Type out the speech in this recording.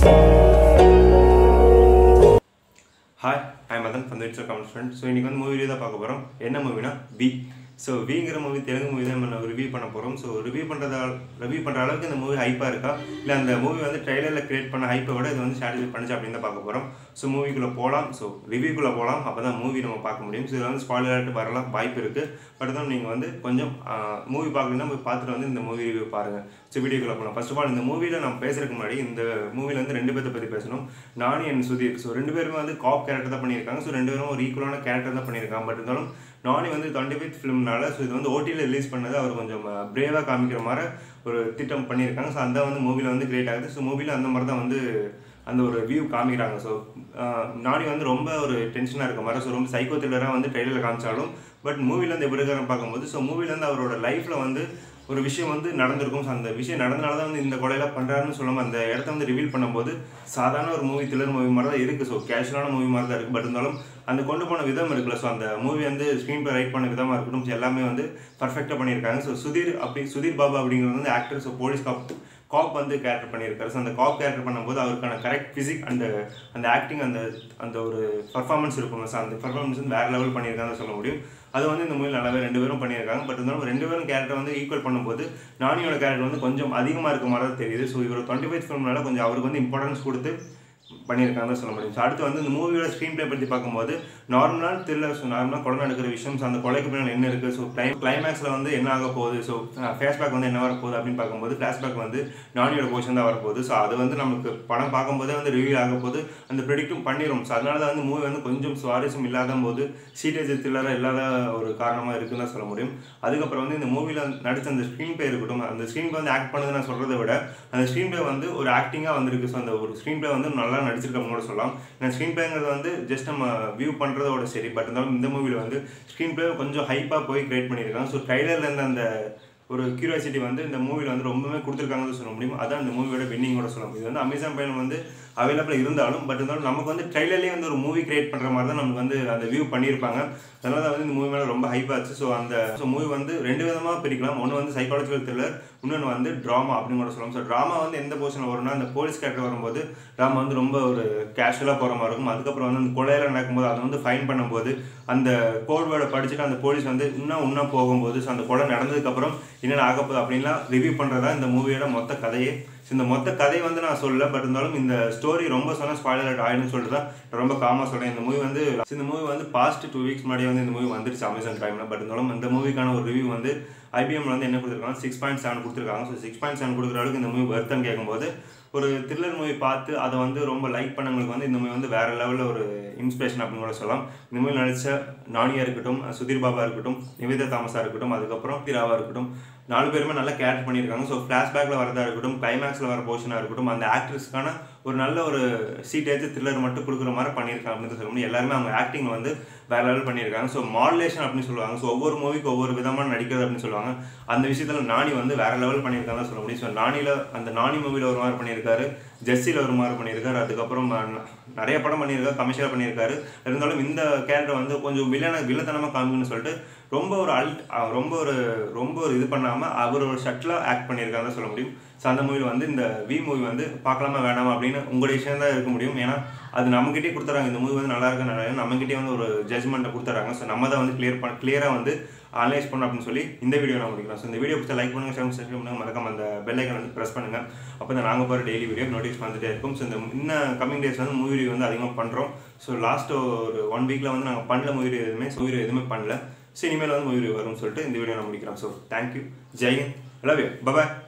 hi I Madan from it's comment friend so இன்றைக்கி வந்து movie தான் பார்க்க போகிறோம் என்ன மூவினா பி ஸோ விங்கிற மூவி தெலுங்கு மூவி தான் நம்ம ரிவ்யூ பண்ண போகிறோம் ஸோ ரிவ்யூ பண்ணுறதா ரிவ்யூ பண்ணுற அளவுக்கு இந்த மூவி ஹைப்பாக இருக்கா இல்லை அந்த மூவி வந்து ட்ரெய்லரில் கிரியேட் பண்ண ஹைப்பை விட இது வந்து சாட்டிஸ்ஃபை பண்ணுச்சு அப்படின்னு தான் பார்க்க போகிறோம் ஸோ மூவிக்குள்ளே போகலாம் ஸோ ரிவ்யூக்குள்ளே போகலாம் அப்போ தான் மூவி நம்ம பார்க்க முடியும் ஸோ இதில் வந்து ஸ்பாயிலர் வரலாம் வாய்ப்பு இருக்குது பட் தான் நீங்கள் வந்து கொஞ்சம் மூவி பார்க்கணுன்னா போய் பார்த்துட்டு வந்து இந்த மூவி ரிவ்யூ பாருங்கள் ஸோ வீடியோக்குள்ளே போகலாம் ஃபர்ஸ்ட் ஆஃப் ஆல் இந்த மூவியில் நம்ம பேசுறதுக்கு முன்னாடி இந்த மூவியில் வந்து ரெண்டு பேர்த்த பற்றி பேசணும் நானி அண்ட் சுதீர் ஸோ ரெண்டு பேருமே வந்து காப் கேரக்டர் தான் பண்ணியிருக்காங்க ஸோ ரெண்டு பேரும் ஒரு ஈக்குவலான கேரக்டர் தான் பண்ணியிருக்காங்க பட் இருந்தாலும் நானி வந்து டுவெண்ட்டி ஃபிஃப்த் ஃபிலிம்னால ஸோ இது வந்து ஓடியில் ரிலீஸ் பண்ணது அவர் கொஞ்சம் பிரேவாக காமிக்கிற மாதிரி ஒரு திட்டம் பண்ணியிருக்காங்க ஸோ அந்த வந்து மூவியில் வந்து கிரியேட் ஆகுது ஸோ மூவியில் அந்த மாதிரி தான் வந்து அந்த ஒரு வியூ காமிக்கிறாங்க ஸோ நானி வந்து ரொம்ப ஒரு டென்ஷனாக இருக்க மாதிரி ஸோ ரொம்ப சைக்கோ த்ரில்லராக வந்து ட்ரெயிலரில் காமிச்சாலும் பட் மூவிலேருந்து எப்படி இருக்காருன்னு பார்க்கும்போது ஸோ மூவிலேருந்து அவரோட லைஃப்பில் வந்து ஒரு விஷயம் வந்து நடந்திருக்கும் ஸோ அந்த விஷயம் நடந்தனால தான் வந்து இந்த கொலையெல்லாம் பண்ணுறாருன்னு சொல்லாமல் அந்த இடத்த வந்து ரிவீல் பண்ணும்போது சாதாரண ஒரு மூவி த்ரில்லர் மூவி மாதிரி தான் இருக்குது ஸோ கேஷுவலான மூவி மாதிரி தான் இருக்குது பட் இருந்தாலும் அந்த கொண்டு போன விதம் இருக்குல்ல ஸோ அந்த மூவி வந்து ஸ்க்ரீன் பிளே ரைட் பண்ண விதமாக இருக்கட்டும் so எல்லாமே வந்து பர்ஃபெக்டாக பண்ணியிருக்காங்க ஸோ சுதீர் அப்படி சுதீர் பாபா அப்படிங்கிறது வந்து actor so police cop cop வந்து கேரக்டர் பண்ணியிருக்காரு ஸோ அந்த காப் கேரக்டர் பண்ணும்போது அவருக்கான கரெக்ட் ஃபிசிக் அந்த அந்த ஆக்டிங் அந்த அந்த ஒரு பர்ஃபார்மன்ஸ் இருக்கும் ஸோ அந்த பர்ஃபார்மன்ஸ் வந்து வேறு லெவல் பண்ணியிருக்காங்கன்னு சொல்ல முடியும் அது வந்து இந்த மூவியில் நல்லாவே ரெண்டு பேரும் பண்ணியிருக்காங்க பட் இருந்தாலும் ரெண்டு பேரும் கேரக்டர் வந்து ஈக்குவல் பண்ணும்போது நானியோட கேரக்டர் வந்து கொஞ்சம் அதிகமாக இருக்க மாதிரி தான் தெரியுது ஸோ இவர் டுவெண்ட்டி ஃபைவ் ஃபிலிம்னால கொஞ்சம் அவருக்கு வந்து இம்பார்ட்டன்ஸ் கொடுத்து பண்ணியிருக்காங்க தான் சொல்ல முடியும் ஸோ அடுத்து வந்து இந்த மூவியோட ஸ்க்ரீன் ப்ளே பற்றி பார்க்கும்போது நார்மலான த்ரில்லர் ஸோ நார்மலாக கொலை நடக்கிற விஷயம் ஸோ அந்த கொலைக்கு பின்னால் என்ன இருக்குது ஸோ கிளை கிளைமேக்ஸில் வந்து என்ன ஆக போகுது ஸோ ஃபேஸ்பேக் வந்து என்ன வரப்போகுது அப்படின்னு பார்க்கும்போது ஃப்ளாஷ்பேக் வந்து நானியோட போர்ஷன் தான் வரப்போகுது ஸோ அது வந்து நமக்கு படம் பார்க்கும்போதே வந்து ரிவ்யூ ஆக போது அந்த ப்ரெடிக்டும் பண்ணிடும் ஸோ அதனால தான் வந்து மூவி வந்து கொஞ்சம் சுவாரஸ்யம் இல்லாத போது சீரியஸ் த்ரில்லராக இல்லாத ஒரு காரணமாக இருக்குன்னு தான் சொல்ல முடியும் அதுக்கப்புறம் வந்து இந்த மூவியில் நடித்த அந்த ஸ்க்ரீன் ப்ளே இருக்கட்டும் அந்த ஸ்க்ரீன் ப்ளே வந்து ஆக்ட் பண்ணது நான் சொல்கிறத விட அந்த ஸ்க்ரீன் ப்ளே வந்து ஒரு ஆக்டிங்காக வந்திருக்கு ஸோ அந்த ஒரு ஸ்க்ரீன் ப்ளே வந்து நல்லா நடிச்சிருக்கவங்க கூட சொல்லலாம் ஏன்னா ஸ்க்ரீன் பிளேங்கிறது வந்து ஜஸ்ட் நம்ம வியூ பண்ணுறதோட சரி பட் இருந்தாலும் இந்த மூவியில் வந்து ஸ்க்ரீன் பிளே கொஞ்சம் ஹைப்பாக போய் கிரியேட் பண்ணியிருக்காங்க ஸோ ட்ரைலரில் இருந்த அந்த ஒரு கியூரியாசிட்டி வந்து இந்த மூவியில் வந்து ரொம்பவே கொடுத்துருக்காங்கன்னு சொல்ல முடியும் அதான் இந்த மூவியோட வின்னிங்கோட சொல்ல முடியும் இது வந்து அமேசான் பயணம் வந்து அவைலபிள் இருந்தாலும் பட் இருந்தாலும் நமக்கு வந்து ட்ரைலர்லேயே வந்து ஒரு மூவி கிரியேட் பண்ணுற மாதிரி தான் நமக்கு வந்து அந்த வியூ பண்ணியிருப்பாங்க அதனால தான் வந்து இந்த மூவி மேலே ரொம்ப ஹைப் ஆச்சு ஸோ அந்த ஸோ மூவி வந்து ரெண்டு விதமாக பிரிக்கலாம் ஒன்று வந்து சைக்காலஜிக்கல் த்ரில்லர் இன்னொன்று வந்து ட்ராமா அப்படின்னு கூட சொல்லலாம் ஸோ ட்ராமா வந்து எந்த போர்ஷனில் வரும்னா அந்த போலீஸ் கேரக்டர் வரும்போது ட்ராமா வந்து ரொம்ப ஒரு கேஷுவலாக போகிற மாதிரி இருக்கும் அதுக்கப்புறம் வந்து அந்த கொலையில் நடக்கும்போது அதை வந்து ஃபைன் பண்ணும்போது அந்த கோட் வேர்டை படிச்சுட்டு அந்த போலீஸ் வந்து இன்னும் இன்னும் போகும்போது ஸோ அந்த கொலை நடந்ததுக்கப்புறம் என்னென்ன ஆக போகுது அப்படின்லாம் ரிவ்யூ பண்ணுறதா இந்த மூவியோட மொத்த கதையே ஸோ இந்த மொத்த கதை வந்து நான் சொல்லல பட் இருந்தாலும் இந்த ஸ்டோரி ரொம்ப சொன்னால் ஸ்பாய்லர் ஆயிடும்னு சொல்லிட்டு தான் நான் ரொம்ப காமாக சொல்கிறேன் இந்த மூவி வந்து இந்த மூவி வந்து பாஸ்ட் டூ வீக்ஸ் முன்னாடி வந்து இந்த மூவி வந்துருச்சு அமேசான் டைமில் பட் இருந்தாலும் இந்த மூவிக்கான ஒரு ரிவ்யூ வந்து ஐபிஎம்ல வந்து என்ன கொடுத்துருக்காங்க சிக்ஸ் பாயிண்ட் செவன் கொடுத்துருக்காங்க ஸோ சிக்ஸ் பாயிண்ட் செவன் கொடுக்குற அளவுக்கு இந்த மூவி வருத்தன்னு கேட்கும்போது ஒரு த்ரில்லர் மூவி பார்த்து அதை வந்து ரொம்ப லைக் பண்ணவங்களுக்கு வந்து இந்த மூவி வந்து வேற லெவலில் ஒரு இன்ஸ்பிரேஷன் அப்படின்னு கூட சொல்லலாம் இந்த மூவி நடித்த நானியா இருக்கட்டும் சுதீர் பாபா இருக்கட்டும் நிவேதா தாமஸாக இருக்கட்டும் அதுக்கப்புறம் திராவா இருக்கட்டும் நாலு பேருமே நல்லா கேரக்ட் பண்ணியிருக்காங்க ஸோ ஃப்ளாஷ்பேக்கில் வரதா இருக்கட்டும் கிளைமேக்ஸில் வர போர்ஷனாக இருக்கட்டும் அந்த ஆக்ட்ரஸ்க்கான ஒரு நல்ல ஒரு சீட்டேஜ் த்ரில்லர் மட்டும் கொடுக்குற மாதிரி பண்ணியிருக்காங்க அப்படின்னு சொல்ல முடியும் எல்லாருமே அவங்க ஆக்டிங் வந்து வேற லெவல் பண்ணியிருக்காங்க ஸோ மாடுலேஷன் அப்படின்னு சொல்லுவாங்க ஸோ ஒவ்வொரு மூவிக்கு ஒவ்வொரு விதமான நடிக்கிறது அப்படின்னு சொல்லுவாங்க அந்த விஷயத்தில் நானி வந்து வேற லெவல் பண்ணியிருக்காங்க சொல்ல முடியும் ஸோ நானியில் அந்த நானி மூவியில் ஒரு மாதிரி பண்ணியிருக்காரு ஜெஸ்ஸியில் ஒரு மாதிரி பண்ணியிருக்காரு அதுக்கப்புறம் நிறைய படம் பண்ணியிருக்காரு கமிஷனாக பண்ணியிருக்காரு இருந்தாலும் இந்த கேரக்டர் வந்து கொஞ்சம் வில்லன வில்லத்தனமாக காமிக்கணும்னு சொல்லிட்டு ரொம்ப ஒரு அல் ரொம்ப ஒரு ரொம்ப ஒரு இது பண்ணாமல் அவர் ஒரு ஷட்டிலாக ஆக்ட் பண்ணியிருக்காங்க சொல்ல முடியும் ஸோ அந்த மூவியில் வந்து இந்த வி மூவி வந்து பார்க்கலாமா வேணாமா அப்படின்னு உங்களுடைய விஷயம் தான் இருக்க முடியும் ஏன்னா அது நம்மகிட்டே கொடுத்துறாங்க இந்த மூவி வந்து நல்லா இருக்கு நல்லா நம்மகிட்டே வந்து ஒரு ஜட்மெண்ட்டை கொடுத்துறாங்க ஸோ நம்ம தான் வந்து கிளியர் பண்ண கிளியராக வந்து அனலைஸ் பண்ணணும் அப்படின்னு சொல்லி இந்த வீடியோ நான் முடிக்கலாம் ஸோ இந்த வீடியோ பிடிச்சா லைக் பண்ணுங்க ஷேர் சப்ஸ்கிரைப் பண்ணுங்க மறக்காம அந்த பெல் ஐக்கன் வந்து ப்ரெஸ் பண்ணுங்க அப்போ தான் நாங்கள் போகிற டெய்லி வீடியோ நோட்டீஸ் வந்துட்டே இருக்கும் ஸோ இந்த இன்னும் கமிங் டேஸ் வந்து மூவி ரிவ்யூ வந்து அதிகமாக பண்ணுறோம் ஸோ லாஸ்ட் ஒரு ஒன் வீக்கில் வந்து நாங்கள் பண்ணல மூவி ரிவ்யூ எதுவுமே மூவி ரிவ்யூ எதுவுமே பண்ணல ஸோ இனிமேல் வந்து மூவி ரிவ்யூ வரும்னு சொல்லிட்டு இந்த வீடியோ நான் முடிக்கிறோம் so thank you Jain love you bye bye